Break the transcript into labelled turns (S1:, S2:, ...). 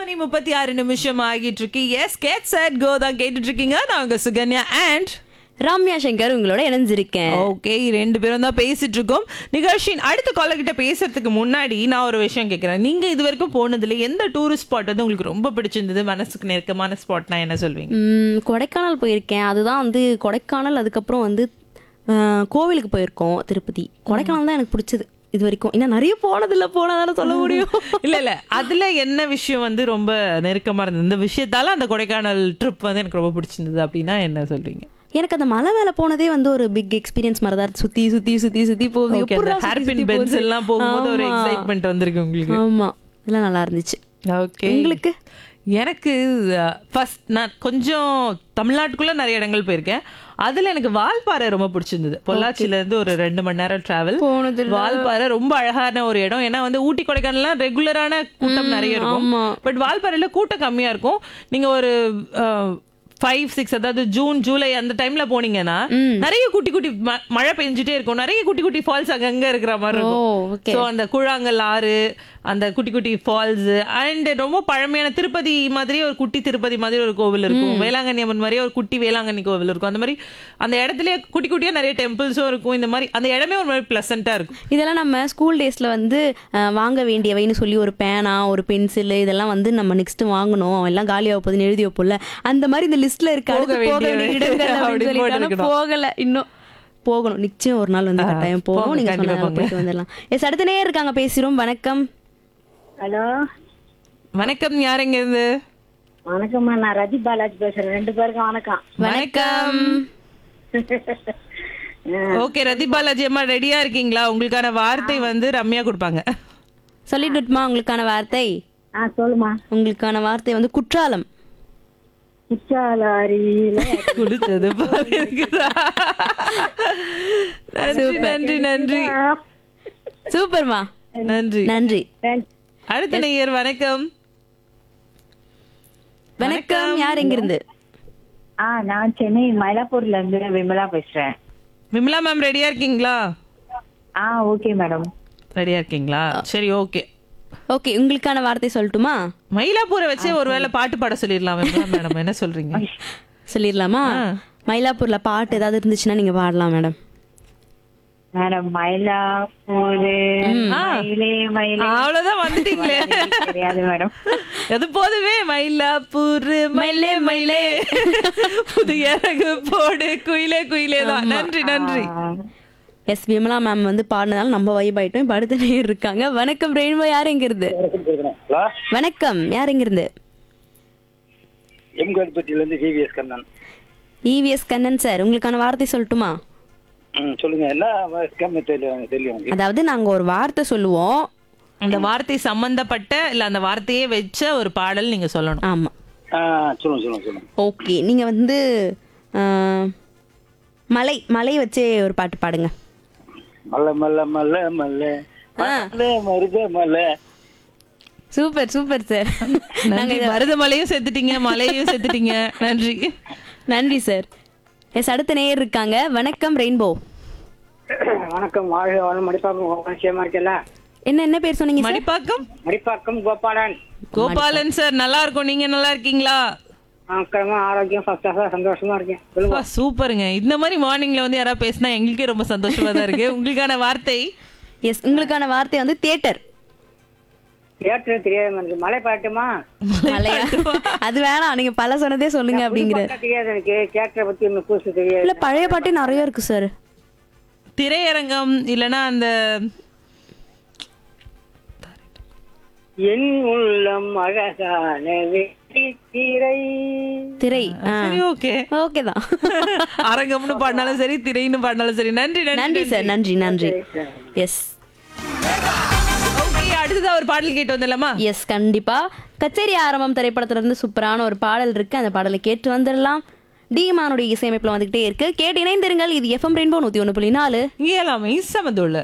S1: மணி முப்பத்தி ஆறு நிமிஷம் ஆகிட்டு இருக்கு எஸ் கேட் செட் கோ தான் கேட்டுட்டு இருக்கீங்க நாங்க சுகன்யா அண்ட்
S2: ரம்யா சங்கர் உங்களோட இணைஞ்சிருக்கேன்
S1: ஓகே ரெண்டு பேரும் தான் பேசிட்டு இருக்கோம் நிகழ்ச்சியின் அடுத்த காலர் கிட்ட பேசுறதுக்கு முன்னாடி நான் ஒரு விஷயம் கேட்கிறேன் நீங்க இது வரைக்கும் போனதுல எந்த டூரிஸ்ட் ஸ்பாட் வந்து உங்களுக்கு ரொம்ப பிடிச்சிருந்தது மனசுக்கு நெருக்கமான ஸ்பாட்னா என்ன சொல்வீங்க
S2: ம், கொடைக்கானல் போயிருக்கேன் அதுதான் வந்து கொடைக்கானல் அதுக்கப்புறம் வந்து அஹ், கோவிலுக்கு போயிருக்கோம் திருப்பதி கொடைக்கானல் தான் எனக்கு பிடிச்சது இது வரைக்கும் இன்னும் நிறைய போனதில்ல போனதால சொல்ல முடியும்
S1: இல்ல இல்ல அதுல என்ன விஷயம் வந்து ரொம்ப நெருக்கமா இருந்தது இந்த விஷயத்தால அந்த கொடைக்கானல் ட்ரிப் வந்து எனக்கு ரொம்ப பிடிச்சிருந்தது அப்படின்னா என்ன சொல்றீங்க
S2: எனக்கு அந்த மலை மேல போனதே வந்து ஒரு பிக் எக்ஸ்பீரியன்ஸ் மாதிரி தான் இருக்கு. சுத்தி சுத்தி சுத்தி சுத்தி போகுது
S1: ஓகே
S2: எப்படிடா சுத்தி
S1: ஹேர்பின்
S2: சுத்தி
S1: பென்ஸ்
S2: போகுது?
S1: எல்லாம் போகும்போது ஒரு
S2: ஆமா.
S1: எக்ஸைட்மெண்ட் வந்திருக்கு உங்களுக்கு
S2: ஆமா இதெல்லாம் நல்லா இருந்துச்சு
S1: ஓகே
S2: உங்களுக்கு
S1: எனக்கு ஃபர்ஸ்ட் நான் கொஞ்சம் தமிழ்நாட்டுக்குள்ள நிறைய இடங்கள் போயிருக்கேன் அதுல எனக்கு வால்பாறை ரொம்ப பிடிச்சிருந்தது பொள்ளாச்சியில இருந்து ஒரு ரெண்டு மணி நேரம் டிராவல்
S2: போனது
S1: வால்பாறை ரொம்ப அழகான ஒரு இடம் ஏன்னா வந்து ஊட்டி கொடைக்கானல்லாம் ரெகுலரான கூட்டம் நிறைய இருக்கும்
S2: ஆமா.
S1: பட் வால்பாறையில கூட்டம் கம்மியா இருக்கும் நீங்க ஒரு ஃபைவ் சிக்ஸ் அதாவது ஜூன் ஜூலை அந்த டைம்ல போனீங்கன்னா நிறைய குட்டி குட்டி ம- மழை பெஞ்சிட்டே இருக்கும் நிறைய குட்டி குட்டி ஃபால்ஸ் அங்கங்க இருக்கிற மாதிரி
S2: ஓ
S1: இருக்கும்
S2: ஓகே
S1: ஸோ அந்த குழாங்கல் ஆறு அந்த குட்டி குட்டி ஃபால்ஸ் அண்ட் ரொம்ப பழமையான திருப்பதி மாதிரி ஒரு குட்டி திருப்பதி மாதிரி ஒரு கோவில் இருக்கும் வேளாங்கண்ணி அம்மன் மாதிரியே ஒரு குட்டி வேளாங்கண்ணி கோவில் இருக்கும் அந்த மாதிரி அந்த இடத்துலயே குட்டி குட்டியா நிறைய டெம்பிள்ஸும் இருக்கும் இந்த மாதிரி அந்த இடமே ஒரு மாதிரி பிளசண்டா இருக்கும்
S2: இதெல்லாம் நம்ம ஸ்கூல் டேஸ்ல வந்து அஹ், வாங்க வேண்டியவைன்னு சொல்லி ஒரு பேனா ஒரு பென்சில் இதெல்லாம் வந்து நம்ம நெக்ஸ்ட் வாங்கணும் அவன் எல்லாம் காலியாக போகுதுன்னு எழுதி வைப்போம்ல அந்த மாதிரி இந்த லிஸ்ட்ல இருக்க
S1: போக
S2: அடுத்து போக
S1: வேண்டியவை.
S2: வேண்டிய இடங்கள் அப்படின்னு
S1: அப்படின்னு
S2: சொல்லிட்டு ஆனா
S1: போட்டிருக்கணும்.
S2: போகல இன்னும் போகணும் நிச்சயம் ஒரு நாள் வந்து
S1: ஆ,
S2: கட்டாயம் போகும்
S1: போங்க,
S2: நீங்க
S1: கண்டிப்பா
S2: சொன்ன
S1: போங்க.
S2: போயிட்டு வந்துடலாம் எஸ் அடுத்த நேரம் இருக்காங்க பேசுறோம் வணக்கம்
S3: ஹலோ
S1: வணக்கம் யாருங்க இது
S3: வணக்கம்மா நான் ரஜி பாலாஜி பேசுறேன் ரெண்டு பேருக்கும் வணக்கம்
S2: வணக்கம்
S1: ஓகே ரதி பாலாஜி அம்மா ரெடியா இருக்கீங்களா உங்களுக்கான வார்த்தை வந்து ரம்யா கொடுப்பாங்க
S2: சொல்லிட்டுமா உங்களுக்கான வார்த்தை
S3: ஆ சொல்லுமா
S2: உங்களுக்கான வார்த்தை வந்து குற்றாலம்
S3: குச்சாலாரியில
S1: குடிச்சது போல இருக்குதா நன்றி நன்றி நன்றி
S2: சூப்பர்மா
S1: நன்றி
S2: நன்றி
S1: அடுத்த நேயர் வணக்கம்
S2: வணக்கம் யார் எங்கிருந்து
S3: ஆ நான் சென்னை மயிலாப்பூர்ல இருந்து விமலா பேசுறேன்
S1: விமலா மேம் ரெடியா இருக்கீங்களா
S3: ஆ ஓகே மேடம்
S1: ரெடியா இருக்கீங்களா சரி ஓகே
S2: ஓகே உங்களுக்கான வார்த்தை சொல்லட்டுமா
S1: மயிலாப்பூரை வச்சே ஒருவேளை பாட்டு பாட சொல்லிடலாம் விமலா மேடம் என்ன சொல்றீங்க
S2: சொல்லிடலாமா மயிலாப்பூர்ல பாட்டு ஏதாவது இருந்துச்சுன்னா நீங்க பாடலாம் மேடம்
S3: மேடம் மயிலாப்பூர் மயிலே மயிலே
S1: அவ்வளவுதான் வந்துட்டீங்களே
S3: தெரியாது மேடம்
S1: அது போதுமே மயிலாப்பூர் மயிலே மயிலே புது இறகு போடு குயிலே குயிலே தான் நன்றி நன்றி
S2: எஸ் விமலா மேம் வந்து பாடினதால நம்ம வைப் ஆயிட்டோம் இப்ப அடுத்த நேர் இருக்காங்க வணக்கம் ரெயின்போ யார் எங்க இருந்து
S4: ஹலோ
S2: வணக்கம் யார் எங்க இருந்து
S4: எம்கோட்பட்டியிலேருந்து TVS Kannan
S2: EVS Kannan sir உங்களுக்கான வார்த்தை சொல்லட்டுமா
S4: ம் சொல்லுங்க என்ன ஸ்கேம் தெரியும் தெரியும் உங்களுக்கு
S2: அதாவது நாங்க ஒரு வார்த்தை சொல்லுவோம்
S1: அந்த வார்த்தை சம்பந்தப்பட்ட இல்ல அந்த வார்த்தையே வச்ச ஒரு பாடல் நீங்க சொல்லணும்
S2: ஆமா
S4: ஆ சொல்லுங்க சொல்லுங்க சொல்லுங்க
S2: ஓகே நீங்க வந்து ஆஹ், மலை மலை வச்சே ஒரு பாட்டு பாடுங்க
S4: மல்ல மல்ல மல்ல மல்ல மல்ல மருத மல்ல
S2: சூப்பர் சூப்பர் சார்
S1: நன்றி மருதமலையும் செத்துட்டீங்க மலையும் செத்துட்டீங்க நன்றி
S2: நன்றி சார் எஸ் அடுத்த நேயர் இருக்காங்க வணக்கம் ரெயின்போ
S5: வணக்கம் வாழ்க வளம் மடிப்பாக்கம் நிச்சயமா இருக்கல
S2: என்ன என்ன பேர் சொன்னீங்க சார்
S1: மடிப்பாக்கம்
S5: மடிப்பாக்கம் கோபாலன்
S1: கோபாலன் சார் நல்லா இருக்கும் நீங்க நல்லா இருக்கீங்களா
S5: ஆக்கிரமா ஆரோக்கியம் ஃபஸ்ட்டாக சந்தோஷமா இருக்கேன் சொல்லுங்க
S1: அப்பா, சூப்பருங்க இந்த மாதிரி மார்னிங்ல வந்து யாராவது பேசினா எங்களுக்கே ரொம்ப சந்தோஷமா தான் இருக்கு உங்களுக்கான வார்த்தை
S2: எஸ் உங்களுக்கான வார்த்தை வந்து தியேட்டர்
S5: ஏற்று தெரியாது எனக்கு மலை பாட்டுமா
S2: மலையா அது வேணாம் நீங்க பல சொன்னதே சொல்லுங்க அப்படிங்கிற
S5: தெரியாது எனக்கு கேட்டரை பத்தி இன்னும் புதுசு தெரியாது
S2: இல்ல பழைய பாட்டே நிறைய இருக்கு சார்
S1: திரையரங்கம் இல்லனா அந்த
S5: என் உள்ளம் அழகான வெள்ளித்திரை
S2: திரை
S1: சரி ஓகே
S2: ஓகே தான்
S1: அரங்கம்னு பாடினாலும் சரி திரைன்னு பாடினாலும் சரி நன்றி
S2: நன்றி சார் நன்றி நன்றி எஸ்
S1: ஓகே அடுத்ததா ஒரு பாடல் கேட்டு வந்துடலாமா
S2: எஸ் கண்டிப்பா கச்சேரி ஆரம்பம் திரைப்படத்துல இருந்து சூப்பரான ஒரு பாடல் இருக்கு அந்த பாடலை கேட்டு வந்துடலாம் டிமானுடைய இசையமைப்புல வந்துகிட்டே இருக்கு கேட்டு இணைந்திருங்கள் இது எஃப்எம் ரெயின்போ நூத்தி ஒண்ணு புள்ளி நாலு
S1: இங்கே எல்லாமே சமதுள்ள